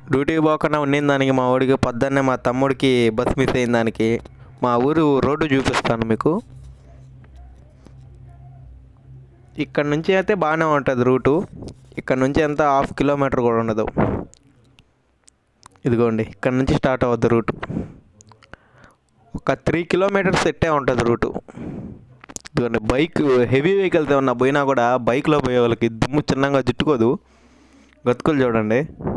డ్యూటీకి పోకుండా ఉండిన దానికి మా వాడికి పొద్దున్నే మా తమ్ముడికి బస్ మిస్ అయిన దానికి మా ఊరు రోడ్డు చూపిస్తాను మీకు ఇక్కడ నుంచి అయితే బాగానే ఉంటుంది రూటు ఇక్కడ నుంచి ఎంత హాఫ్ కిలోమీటర్ కూడా ఉండదు ఇదిగోండి ఇక్కడ నుంచి స్టార్ట్ అవుద్ది రూటు ఒక త్రీ కిలోమీటర్స్ ఎట్టే ఉంటుంది రూటు ఇదిగోండి బైక్ హెవీ వెహికల్స్ ఏమన్నా పోయినా కూడా బైక్లో పోయే వాళ్ళకి దుమ్ము చిన్నగా జుట్టుకోదు గతుకులు చూడండి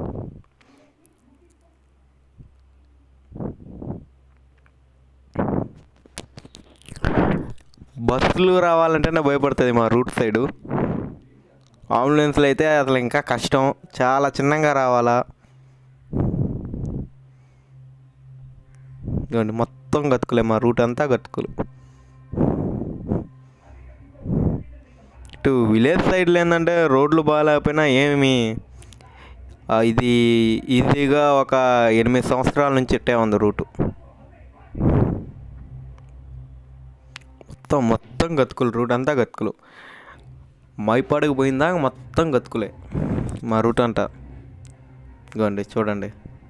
బస్సులు రావాలంటేనే భయపడుతుంది మా రూట్ సైడు అంబులెన్స్లు అయితే అసలు ఇంకా కష్టం చాలా చిన్నగా రావాలా ఇదిగోండి మొత్తం గతుకులే మా రూట్ అంతా గతుకులు ఇటు విలేజ్ సైడ్లో ఏంటంటే రోడ్లు బాగాలేకపోయినా ఏమి ఆ, ఇది ఈజీగా ఒక ఎనిమిది సంవత్సరాల నుంచి ఇట్టే ఉంది రూటు మొత్తం మొత్తం గతుకులు రూట్ అంతా గతుకులు మైపాడుకు పోయిందాక మొత్తం గతుకులే మా రూట్ అంతా ఇదిగోండి చూడండి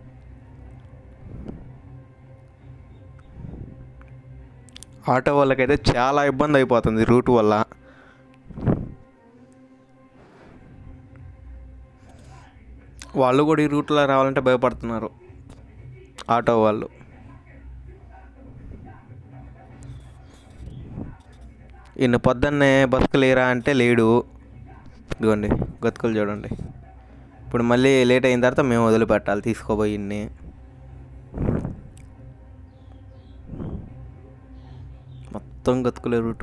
ఆటో వాళ్ళకైతే చాలా ఇబ్బంది అయిపోతుంది రూట్ వల్ల వాళ్ళు కూడా ఈ రూట్లో రావాలంటే భయపడుతున్నారు ఆటో వాళ్ళు ఈయన పొద్దున్నే బస్సుకు లేరా అంటే లేడు ఇదిగోండి గతుకులు చూడండి ఇప్పుడు మళ్ళీ లేట్ అయిన తర్వాత మేము వదిలిపెట్టాలి తీసుకోపోయి ఇన్ని మొత్తం గతుకులే రూటు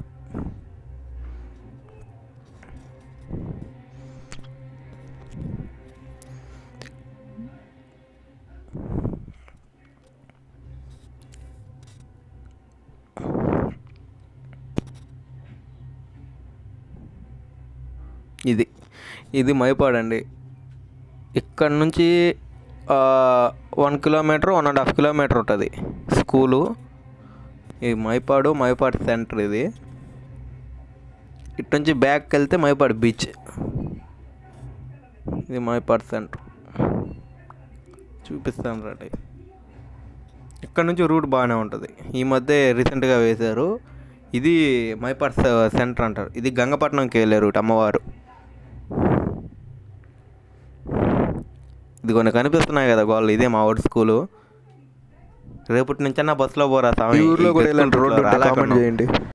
ఇది ఇది మైపాడ్ అండి ఇక్కడ నుంచి one kilometre one and half kilometre ఉంటుంది స్కూలు ఇది మైపాడు మైపాడ్ సెంటర్ ఇది ఇటు నుంచి బ్యాక్కి వెళ్తే మైపాడు బీచ్ ఇది మైపాడ్ సెంటర్ చూపిస్తాను రండి ఇక్కడ నుంచి రూట్ బాగానే ఉంటుంది ఈ మధ్య రీసెంట్గా వేశారు ఇది మైపాడ్ సె- సెంటర్ అంటారు ఇది గంగపట్నంకి వెళ్ళే రూట్ అమ్మవారు ఇది కొన్ని కనిపిస్తున్నాయి కదా గోళ్ళు ఇదే మా ఊరి స్కూలు రేపటి నుంచన్నా బస్సులో పోరా ఈ స్వామి ఊర్లో కూడా ఇలాంటి రోడ్డు ఉంటే రాలేకున్నాం. కామెంట్ చేయండి